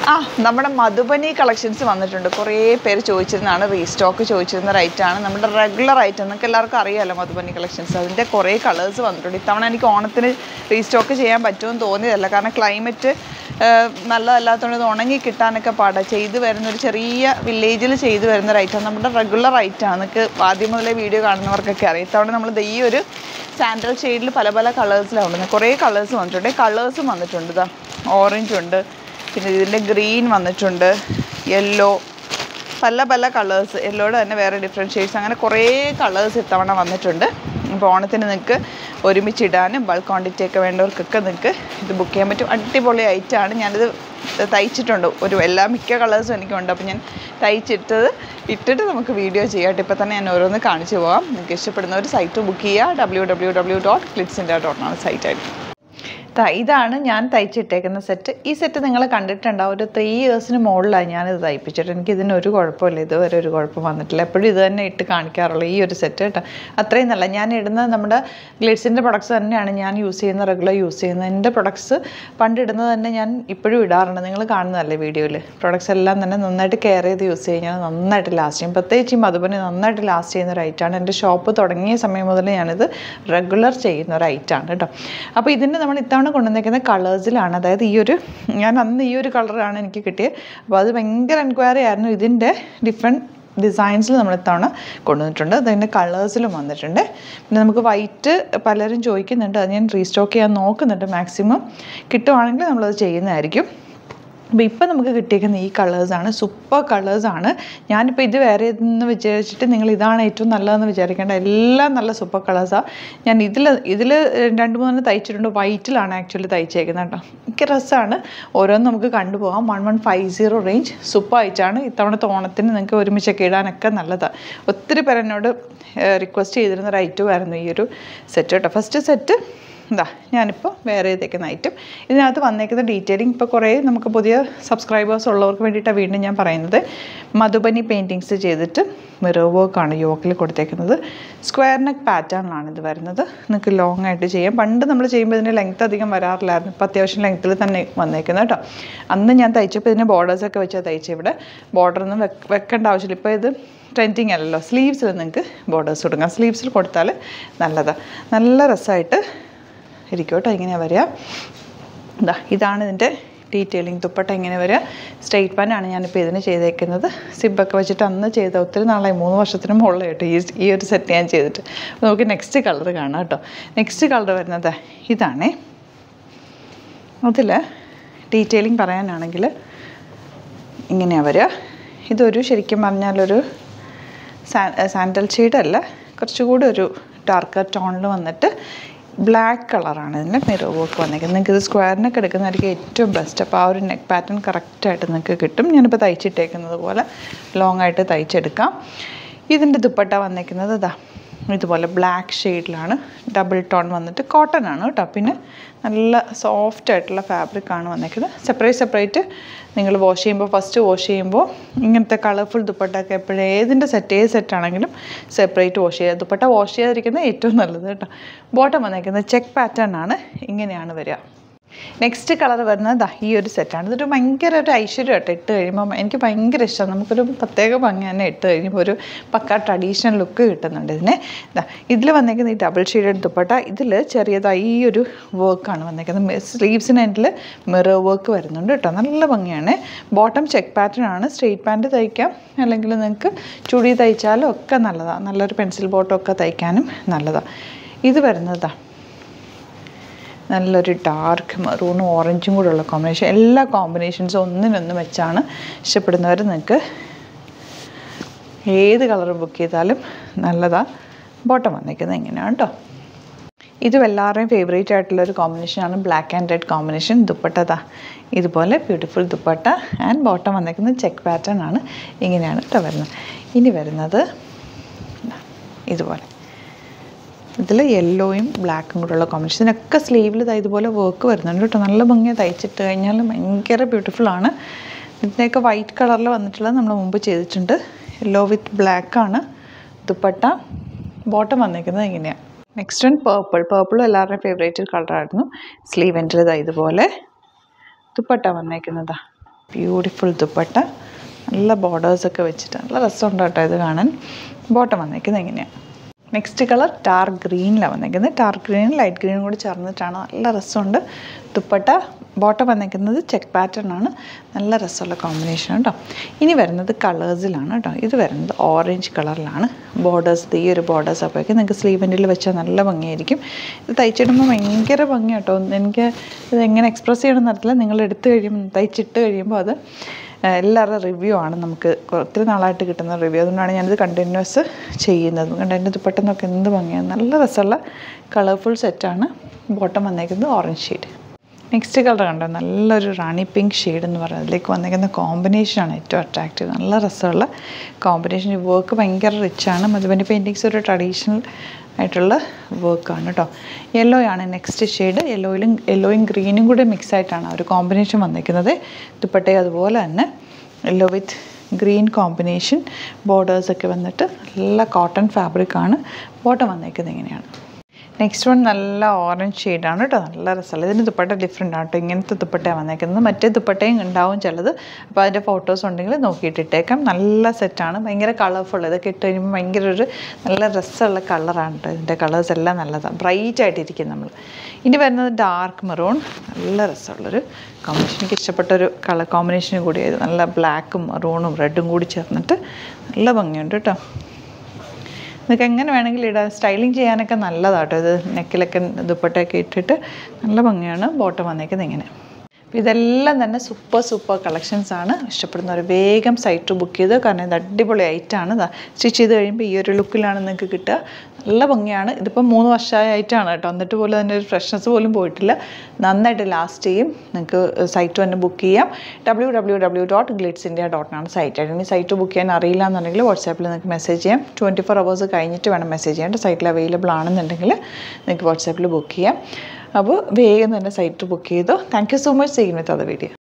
ആ നമ്മുടെ മധുബനി കളക്ഷൻസ് വന്നിട്ടുണ്ട് കുറേ പേര് ചോദിച്ചിരുന്നതാണ് റീസ്റ്റോക്ക് ചോദിച്ചിരുന്ന റൈറ്റ് ആണ് നമ്മുടെ റെഗുലർ ഐറ്റം നിങ്ങൾക്ക് എല്ലാവർക്കും അറിയാമല്ലോ മധുബനി കളക്ഷൻസ് അതിൻ്റെ കുറേ കളേഴ്സ് വന്നിട്ടുണ്ട് ഇത്തവണ എനിക്ക് ഓണത്തിന് റീസ്റ്റോക്ക് ചെയ്യാൻ പറ്റുമെന്ന് തോന്നിയതല്ല കാരണം ക്ലൈമറ്റ് നല്ലതല്ലാത്തതുകൊണ്ട് ഇത് ഉണങ്ങി കിട്ടാനൊക്കെ പാടാ ചെയ്ത് വരുന്ന ഒരു ചെറിയ വില്ലേജിൽ ചെയ്ത് വരുന്ന ഒരു ഐറ്റം നമ്മുടെ റെഗുലർ ഐറ്റമാണ് നിങ്ങൾക്ക് ആദ്യം മുതലേ വീഡിയോ കാണുന്നവർക്കൊക്കെ അറിയാം ഇത്തവണ നമ്മൾ ഈ ഒരു സാൻഡൽ ഷെയ്ഡിൽ പല പല കളേഴ്സിലാണ് ഉള്ളത് കുറേ കളേഴ്സ് വന്നിട്ടുണ്ട് കളേഴ്സും വന്നിട്ടുണ്ട് ഇതാ ഓറഞ്ച് ഉണ്ട് പിന്നെ ഇതിൻ്റെ ഗ്രീൻ വന്നിട്ടുണ്ട് യെല്ലോ പല പല കളേഴ്സ് യെല്ലോയുടെ തന്നെ വേറെ ഡിഫറെൻറ്റ് ഷെയ്ഡ്സ് അങ്ങനെ കുറേ കളേഴ്സ് ഇത്തവണ വന്നിട്ടുണ്ട് അപ്പോൾ ഓണത്തിന് നിങ്ങൾക്ക് ഒരുമിച്ചിടാനും ബൾക്ക് ക്വാണ്ടിറ്റി ഒക്കെ വേണ്ടവർക്കൊക്കെ നിങ്ങൾക്ക് ഇത് ബുക്ക് ചെയ്യാൻ പറ്റും അടിപൊളി ഐറ്റമാണ് ഞാനിത് തയ്ച്ചിട്ടുണ്ട് ഒരു എല്ലാ മിക്ക കളേഴ്സും എനിക്കുണ്ട് അപ്പോൾ ഞാൻ തയ്ച്ചിട്ടത് ഇട്ടിട്ട് നമുക്ക് വീഡിയോ ചെയ്യാം ഇപ്പോൾ തന്നെ ഞാൻ ഓരോന്ന് കാണിച്ചു പോകാം നിങ്ങൾക്ക് ഇഷ്ടപ്പെടുന്ന ഒരു സൈറ്റ് ബുക്ക് ചെയ്യുക W W W dot glitz India dot ആണ് സൈറ്റായിട്ട് ദാ ഇതാണ് ഞാൻ തയ്ച്ചിട്ടേക്കുന്ന സെറ്റ് ഈ സെറ്റ് നിങ്ങൾ കണ്ടിട്ടുണ്ടാവും ഒരു ത്രീ ഇയേഴ്സിന് മുകളിലായി ഞാനിത് തയ്പ്പിച്ചിട്ട് എനിക്ക് ഇതിന് ഒരു കുഴപ്പമില്ല ഇതുവരെ ഒരു കുഴപ്പം വന്നിട്ടില്ല എപ്പോഴും ഇത് തന്നെ ഇട്ട് കാണിക്കാറുള്ളൂ ഈ ഒരു സെറ്റ് കേട്ടോ അത്രയും നല്ല ഞാൻ ഇടുന്ന നമ്മുടെ ഗ്ലിറ്റ്സിൻ്റെ പ്രൊഡക്ട്സ് തന്നെയാണ് ഞാൻ യൂസ് ചെയ്യുന്ന റെഗുലർ യൂസ് ചെയ്യുന്നത് എൻ്റെ പ്രൊഡക്ട്സ് പണ്ട് ഇടുന്നത് തന്നെ ഞാൻ ഇപ്പോഴും ഇടാറുണ്ട് നിങ്ങൾ കാണുന്നതല്ലേ വീഡിയോയിൽ പ്രൊഡക്ട്സ് എല്ലാം തന്നെ നന്നായിട്ട് കെയർ ചെയ്ത് യൂസ് കഴിഞ്ഞാൽ നന്നായിട്ട് ലാസ്റ്റ് ചെയ്യും പ്രത്യേകിച്ച് ഈ മധുബനി നന്നായിട്ട് ലാസ്റ്റ് ചെയ്യുന്ന ഒരു ഐറ്റമാണ് എൻ്റെ ഷോപ്പ് തുടങ്ങിയ സമയം മുതൽ ഞാനിത് റെഗുലർ ചെയ്യുന്ന ഒരു ഐറ്റമാണ് കേട്ടോ അപ്പോൾ ഇതിൻ്റെ നമ്മൾ ഇത്തവണ കൊണ്ടുവന്നേക്കുന്ന കളേഴ്സിലാണ് അതായത് ഈ ഒരു ഞാൻ അന്ന് ഈ ഒരു കളറാണ് എനിക്ക് കിട്ടിയത് അപ്പോൾ അത് ഭയങ്കര എൻക്വയറി ആയിരുന്നു ഇതിൻ്റെ ഡിഫറെൻറ്റ് ഡിസൈൻസിൽ നമ്മൾ ഇത്തവണ കൊണ്ടുവന്നിട്ടുണ്ട് അതിൻ്റെ കളേഴ്സിലും വന്നിട്ടുണ്ട് പിന്നെ നമുക്ക് വൈറ്റ് പലരും ചോദിക്കുന്നുണ്ട് അത് ഞാൻ റീസ്റ്റോക്ക് ചെയ്യാൻ നോക്കുന്നുണ്ട് മാക്സിമം കിട്ടുവാണെങ്കിൽ നമ്മളത് ചെയ്യുന്നതായിരിക്കും അപ്പോൾ ഇപ്പം നമുക്ക് കിട്ടിയേക്കുന്ന ഈ കളേഴ്സാണ് സൂപ്പർ കളേഴ്സാണ് ഞാനിപ്പോൾ ഇത് വേറെ എന്ന് വിചാരിച്ചിട്ട് നിങ്ങൾ ഇതാണ് ഏറ്റവും നല്ലതെന്ന് വിചാരിക്കേണ്ട എല്ലാം നല്ല സൂപ്പർ കളേഴ്സാണ് ഞാൻ ഇതിൽ ഇതിൽ രണ്ട് മൂന്നെണ്ണം തയ്ച്ചിട്ടുണ്ട് വൈറ്റിലാണ് ആക്ച്വലി തയ്ച്ചേക്കുന്നത് കേട്ടോ എനിക്ക് രസമാണ് ഓരോന്ന് നമുക്ക് കണ്ടുപോകാം one one five zero range super ആയിട്ടാണ് ഇത്തവണത്തെ ഓണത്തിന് നിങ്ങൾക്ക് ഒരുമിച്ചൊക്കെ ഇടാനൊക്കെ നല്ലതാണ് ഒത്തിരി പേര് എന്നോട് റിക്വസ്റ്റ് ചെയ്തിരുന്ന ഒരു ഐറ്റമായിരുന്നു ഈ ഒരു സെറ്റ് കേട്ടോ ഫസ്റ്റ് സെറ്റ് ഇതാ ഞാനിപ്പോൾ വേറെ ചെയ്തേക്കുന്ന ഐറ്റം ഇതിനകത്ത് വന്നേക്കുന്ന ഡീറ്റെയിലിംഗ് ഇപ്പോൾ കുറേ നമുക്ക് പുതിയ സബ്സ്ക്രൈബേഴ്സ് ഉള്ളവർക്ക് വേണ്ടിയിട്ടാണ് വീണ്ടും ഞാൻ പറയുന്നത് മധുബനി പെയിൻറ്റിങ്സ് ചെയ്തിട്ട് മിറർ വർക്കാണ് യോക്കിൽ കൊടുത്തേക്കുന്നത് സ്ക്വയർ നെക്ക് പാറ്റേണിലാണ് ഇത് വരുന്നത് നിങ്ങൾക്ക് ലോങ് ആയിട്ട് ചെയ്യാം പണ്ട് നമ്മൾ ചെയ്യുമ്പോൾ ഇതിൻ്റെ ലെങ്ത് അധികം വരാറില്ലായിരുന്നു ഇപ്പോൾ അത്യാവശ്യം ലെങ്ത്തിൽ തന്നെ വന്നേക്കുന്നത് കേട്ടോ അന്ന് ഞാൻ തയ്ച്ചപ്പോൾ ഇതിന് ബോർഡേഴ്സൊക്കെ വെച്ചാൽ തയ്ച്ചത് ഇവിടെ ബോർഡറൊന്നും വെക്കേണ്ട ആവശ്യമില്ല ഇപ്പോൾ ഇത് ട്രെൻഡിങ് അല്ലല്ലോ സ്ലീവ്സിൽ നിങ്ങൾക്ക് ബോർഡേഴ്സ് കൊടുക്കാം സ്ലീവ്സിൽ കൊടുത്താൽ നല്ലതാണ് നല്ല രസമായിട്ട് ഇരിക്കും കേട്ടോ ഇങ്ങനെയാണ് വരിക ഇതാ ഇതാണ് ഇതിൻ്റെ ഡീറ്റെയിലിംഗ് ദുപ്പട്ട ഇങ്ങനെ വരിക സ്ട്രെയിറ്റ് പാനാണ് ഞാനിപ്പോൾ ഇതിന് ചെയ്തേക്കുന്നത് സിബൊക്കെ വെച്ചിട്ട് അന്ന് ചെയ്ത ഒത്തിരി നാളായി മൂന്ന് വർഷത്തിന് മുകളിൽ കേട്ടോ ഈ ഈ ഒരു സെറ്റ് ഞാൻ ചെയ്തിട്ട് അപ്പോൾ നമുക്ക് നെക്സ്റ്റ് കളർ കാണാം കേട്ടോ നെക്സ്റ്റ് കളർ വരുന്നത് ഇതാണേ അതിൽ ഡീറ്റെയിലിംഗ് പറയാനാണെങ്കിൽ ഇങ്ങനെയാണ് വരിക ഇതൊരു ശരിക്കും പറഞ്ഞാലൊരു സാ സാൻഡൽ ഷെയ്ഡല്ല കുറച്ചുകൂടി ഒരു ഡാർക്കർ ടോണിൽ വന്നിട്ട് ബ്ലാക്ക് കളറാണ് ഇതിൻ്റെ മിറർ വർക്ക് വന്നിരിക്കുന്നത് നിങ്ങൾക്ക് ഇത് സ്ക്വയറിനൊക്കെ എടുക്കുന്നതായിരിക്കും ഏറ്റവും ബെസ്റ്റ് അപ്പോൾ ആ ഒരു നെക്ക് പാറ്റേൺ കറക്റ്റായിട്ട് നിങ്ങൾക്ക് കിട്ടും ഞാനിപ്പോൾ തയ്ച്ചിട്ടേക്കുന്നത് പോലെ ലോങ് ആയിട്ട് തയ്ച്ചെടുക്കാം ഇതിൻ്റെ ദുപ്പട്ട വന്നിരിക്കുന്നത് ഇതാ ഇതുപോലെ ബ്ലാക്ക് ഷെയ്ഡിലാണ് ഡബിൾ ടോൺ വന്നിട്ട് കോട്ടൺ ആണ് കേട്ടോ പിന്നെ നല്ല സോഫ്റ്റ് ആയിട്ടുള്ള ഫാബ്രിക്കാണ് വന്നിരിക്കുന്നത് സെപ്പറേറ്റ് സെപ്പറേറ്റ് നിങ്ങൾ വാഷ് ചെയ്യുമ്പോൾ ഫസ്റ്റ് വാഷ് ചെയ്യുമ്പോൾ ഇങ്ങനത്തെ കളർഫുൾ ദുപ്പട്ടൊക്കെ എപ്പോഴും ഏതിൻ്റെ സെറ്റ് ഏത് സെറ്റാണെങ്കിലും സെപ്പറേറ്റ് വാഷ് ചെയ്യുക ദുപ്പട്ട വാഷ് ചെയ്യാതിരിക്കുന്നത് ഏറ്റവും നല്ലത് കേട്ടോ ബോട്ടം വന്നിരിക്കുന്നത് ചെക്ക് പാറ്റേൺ ആണ് ഇങ്ങനെയാണ് വരിക നെക്സ്റ്റ് കളർ വരുന്നത് ദാ ഈ ഒരു സെറ്റാണ് ഇതൊരു ഭയങ്കര ഒരു ഐശ്വര്യം കേട്ടോ ഇട്ട് കഴിയുമ്പോൾ എനിക്ക് ഭയങ്കര ഇഷ്ടമാണ് നമുക്കൊരു പ്രത്യേക ഭംഗി തന്നെ ഇട്ട് കഴിയുമ്പോൾ ഒരു പക്ക ട്രഡീഷണൽ ലുക്ക് കിട്ടുന്നുണ്ട് ഇതിന് ഇതാ ഇതിൽ വന്നേക്കുന്ന ഈ ഡബിൾ ഷെയ്ഡഡ് ദുപ്പട്ട ഇതിൽ ചെറിയതായി ഈ ഒരു വർക്കാണ് വന്നേക്കുന്നത് സ്ലീവ്സിന് എൻഡിൽ മിറർ വർക്ക് വരുന്നുണ്ട് കേട്ടോ നല്ല ഭംഗിയാണ് ബോട്ടം ചെക്ക് പാറ്റേൺ ആണ് സ്ട്രെയിറ്റ് പാൻറ്റ് തയ്ക്കാം അല്ലെങ്കിൽ നിങ്ങൾക്ക് ചുടി തയ്ച്ചാലും ഒക്കെ നല്ലതാണ് നല്ലൊരു പെൻസിൽ ബോട്ടം ഒക്കെ തയ്ക്കാനും നല്ലതാണ് ഇത് വരുന്നതാണ് നല്ലൊരു ഡാർക്ക് മെറൂണും ഓറഞ്ചും കൂടെ ഉള്ള കോമ്പിനേഷൻ എല്ലാ കോമ്പിനേഷൻസും ഒന്നിനൊന്ന് വെച്ചാണ് ഇഷ്ടപ്പെടുന്നവർ നിങ്ങൾക്ക് ഏത് കളർ ബുക്ക് ചെയ്താലും നല്ലതാണ് ബോട്ടം വന്നിരിക്കുന്നത് ഇങ്ങനെയാണ് കേട്ടോ ഇതും എല്ലാവരുടെയും ഫേവറേറ്റ് ആയിട്ടുള്ള ഒരു കോമ്പിനേഷനാണ് ബ്ലാക്ക് ആൻഡ് റെഡ് കോമ്പിനേഷൻ ദുപ്പട്ടതാ ഇതുപോലെ ബ്യൂട്ടിഫുൾ ദുപ്പട്ട ആൻഡ് ബോട്ടം വന്നിരിക്കുന്നത് ചെക്ക് പാറ്റേൺ ആണ് ഇങ്ങനെയാണ് കേട്ടോ വരുന്നത് ഇനി വരുന്നത് ഇതുപോലെ ഇതിൽ യെല്ലോയും ബ്ലാക്കും കൂടെയുള്ള കോമ്പിനേഷൻ ഇതിനൊക്കെ സ്ലീവിൽ ഇതുപോലെ വർക്ക് വരുന്നുണ്ട് കേട്ടോ നല്ല ഭംഗിயாக തയ്ച്ചിട്ട് കഴിഞ്ഞാൽ ഭയങ്കര ബ്യൂട്ടിഫുൾ ആണ് ഇതിൻ്റെയൊക്കെ വൈറ്റ് കളറിൽ വന്നിട്ടുള്ളത് നമ്മൾ മുമ്പ് ചെയ്തിട്ടുണ്ട് യെല്ലോ വിത്ത് ബ്ലാക്ക് ആണ് ദുപ്പട്ട ബോട്ടം വന്നിരിക്കുന്നത് ഇങ്ങനെയാണ് നെക്സ്റ്റ് വൺ പേർപ്പിൾ പേർപ്പിളും എല്ലാവരുടെയും ഫേവറേറ്റ് കളറായിരുന്നു സ്ലീവ് എൻറ്റിൽ ഇതാ ഇതുപോലെ ദുപ്പട്ട വന്നേക്കുന്നതാ ബ്യൂട്ടിഫുൾ ദുപ്പട്ട നല്ല ബോർഡേഴ്സൊക്കെ വെച്ചിട്ട് നല്ല രസമുണ്ട് കേട്ടോ ഇത് കാണാൻ ബോട്ടം വന്നേക്കുന്നത് എങ്ങനെയാണ് നെക്സ്റ്റ് കളർ ഡാർക്ക് ഗ്രീനിലാണ് വന്നേക്കുന്നത് ഡാർക്ക് ഗ്രീനും ലൈറ്റ് ഗ്രീനും കൂടി ചേർന്നിട്ടാണ് നല്ല രസമുണ്ട് ദുപ്പട്ട ബോട്ടം വന്നേക്കുന്നത് ചെക്ക് പാറ്റേൺ ആണ് നല്ല രസമുള്ള കോമ്പിനേഷൻ കേട്ടോ ഇനി വരുന്നത് കളേഴ്സിലാണ് കേട്ടോ ഇത് വരുന്നത് ഓറഞ്ച് കളറിലാണ് ബോർഡേഴ്സ് ഈ ഒരു ബോർഡേഴ്സ് അപ്പോഴേക്കും നിങ്ങൾക്ക് സ്ലീവെൻറ്റിൽ വെച്ചാൽ നല്ല ഭംഗിയായിരിക്കും ഇത് തയ്ച്ചിടുമ്പോൾ ഭയങ്കര ഭംഗി കേട്ടോ എനിക്ക് ഇത് എങ്ങനെ എക്സ്പ്രസ് ചെയ്യണമെന്ന് അറിയില്ല നിങ്ങൾ എടുത്തു കഴിയുമ്പോൾ തയ്ച്ചിട്ട് കഴിയുമ്പോൾ അത് എല്ലാവരുടെ റിവ്യൂ ആണ് നമുക്ക് ഒത്തിരി നാളായിട്ട് കിട്ടുന്ന റിവ്യൂ അതുകൊണ്ടാണ് ഞാനിത് കണ്ടിന്യൂസ് ചെയ്യുന്നത് കണ്ട് അതിൻ്റെ ദുപ്പട്ടെന്നൊക്കെ എന്ത് ഭംഗിയാണ് നല്ല രസമുള്ള കളർഫുൾ സെറ്റാണ് ബോട്ടം വന്നേക്കുന്നത് ഓറഞ്ച് ഷെയ്ഡ് നെക്സ്റ്റ് കളർ കണ്ടോ നല്ലൊരു റാണി പിങ്ക് ഷെയ്ഡ് എന്ന് പറയുന്നത് അതിലേക്ക് വന്നേക്കുന്ന കോമ്പിനേഷനാണ് ഏറ്റവും അട്രാക്റ്റീവ് നല്ല രസമുള്ള കോമ്പിനേഷൻ വർക്ക് ഭയങ്കര റിച്ചാണ് മധുബനി പെയിൻറ്റിങ്സ് ഒരു ട്രഡീഷണൽ ആയിട്ടുള്ള വർക്കാണ് കേട്ടോ യെല്ലോ ആണ് നെക്സ്റ്റ് ഷെയ്ഡ് യെല്ലോയിലും യെല്ലോയും ഗ്രീനും കൂടെ മിക്സ് ആയിട്ടാണ് ആ ഒരു കോമ്പിനേഷൻ വന്നിരിക്കുന്നത് ദുപ്പട്ടയും അതുപോലെ തന്നെ യെല്ലോ വിത്ത് ഗ്രീൻ കോമ്പിനേഷൻ ബോർഡേഴ്സൊക്കെ വന്നിട്ട് നല്ല കോട്ടൺ ഫാബ്രിക്കാണ് ബോട്ടം വന്നേക്കുന്നത് ഇങ്ങനെയാണ് നെക്സ്റ്റ് വൺ നല്ല ഓറഞ്ച് ഷെയ്ഡാണ് കേട്ടോ നല്ല രസമുള്ള ഇതിൻ്റെ ദുപ്പട്ട ഡിഫറെൻ്റ് ആണ് കേട്ടോ ഇങ്ങനത്തെ ദുപ്പട്ടയാണ് വന്നേക്കുന്നത് മറ്റേ ദുപ്പട്ടയും ഉണ്ടാവും ചിലത് അപ്പോൾ അതിൻ്റെ ഫോട്ടോസ് ഉണ്ടെങ്കിൽ നോക്കിയിട്ട് ഇട്ടേക്കാം നല്ല സെറ്റാണ് ഭയങ്കര കളർഫുൾ ഇതൊക്കെ ഇട്ട് കഴിയുമ്പോൾ ഭയങ്കര ഒരു നല്ല രസമുള്ള കളറാണ് കേട്ടോ ഇതിൻ്റെ കളേഴ്സ് എല്ലാം നല്ലതാണ് ബ്രൈറ്റ് ആയിട്ടിരിക്കും നമ്മൾ ഇനി വരുന്നത് ഡാർക്ക് മെറൂൺ നല്ല രസമുള്ളൊരു കോമ്പിനേഷൻ എനിക്ക് ഇഷ്ടപ്പെട്ടൊരു കളർ കോമ്പിനേഷനും കൂടിയായത് നല്ല ബ്ലാക്കും മെറൂണും റെഡും കൂടി ചേർന്നിട്ട് നല്ല ഭംഗിയുണ്ട് കേട്ടോ നിങ്ങൾക്ക് എങ്ങനെ വേണമെങ്കിലും ഇടാം സ്റ്റൈലിംഗ് ചെയ്യാനൊക്കെ നല്ലതാട്ടോ ഇത് നെക്കിലൊക്കെ ദുപ്പട്ടയൊക്കെ ഇട്ടിട്ട് നല്ല ഭംഗിയാണ് ബോട്ടം വന്നേക്കുന്നത് ഇങ്ങനെ അപ്പോൾ ഇതെല്ലാം തന്നെ സൂപ്പർ സൂപ്പർ കളക്ഷൻസ് ആണ് ഇഷ്ടപ്പെടുന്നവർ വേഗം സൈറ്റ് ബുക്ക് ചെയ്ത് കാരണം ഇത് അടിപൊളി ഐറ്റാണ് സ്റ്റിച്ച് ചെയ്ത് കഴിയുമ്പോൾ ഈ ഒരു ലുക്കിലാണ് നിങ്ങൾക്ക് കിട്ടുക നല്ല ഭംഗിയാണ് ഇതിപ്പോൾ മൂന്ന് വർഷമായ ഐറ്റാണ് കേട്ടോ എന്നിട്ട് പോലും അതിൻ്റെ ഒരു ഫ്രഷ്നെസ് പോലും പോയിട്ടില്ല നന്നായിട്ട് ലാസ്റ്റ് ചെയ്യും നിങ്ങൾക്ക് സൈറ്റ് തന്നെ ബുക്ക് ചെയ്യാം W W W dot glitz India ഡോട്ടിനാണ് സൈറ്റ് ഇനി സൈറ്റ് ബുക്ക് ചെയ്യാൻ അറിയില്ല എന്നുണ്ടെങ്കിൽ വാട്സാപ്പിൽ നിങ്ങൾക്ക് മെസ്സേജ് ചെയ്യാം ട്വൻറ്റി ഫോർ അവേഴ്സ് കഴിഞ്ഞിട്ട് വേണം മെസ്സേജ് ചെയ്യാൻ സൈറ്റിൽ അവൈലബിൾ ആണെന്നുണ്ടെങ്കിൽ നിങ്ങൾക്ക് വാട്സാപ്പിൽ ബുക്ക് ചെയ്യാം അപ്പോൾ വേഗം തന്നെ സൈറ്റ് ബുക്ക് ചെയ്തു താങ്ക് യു സോ മച്ച് ചെയ്യുന്നത് അത് വീഡിയോ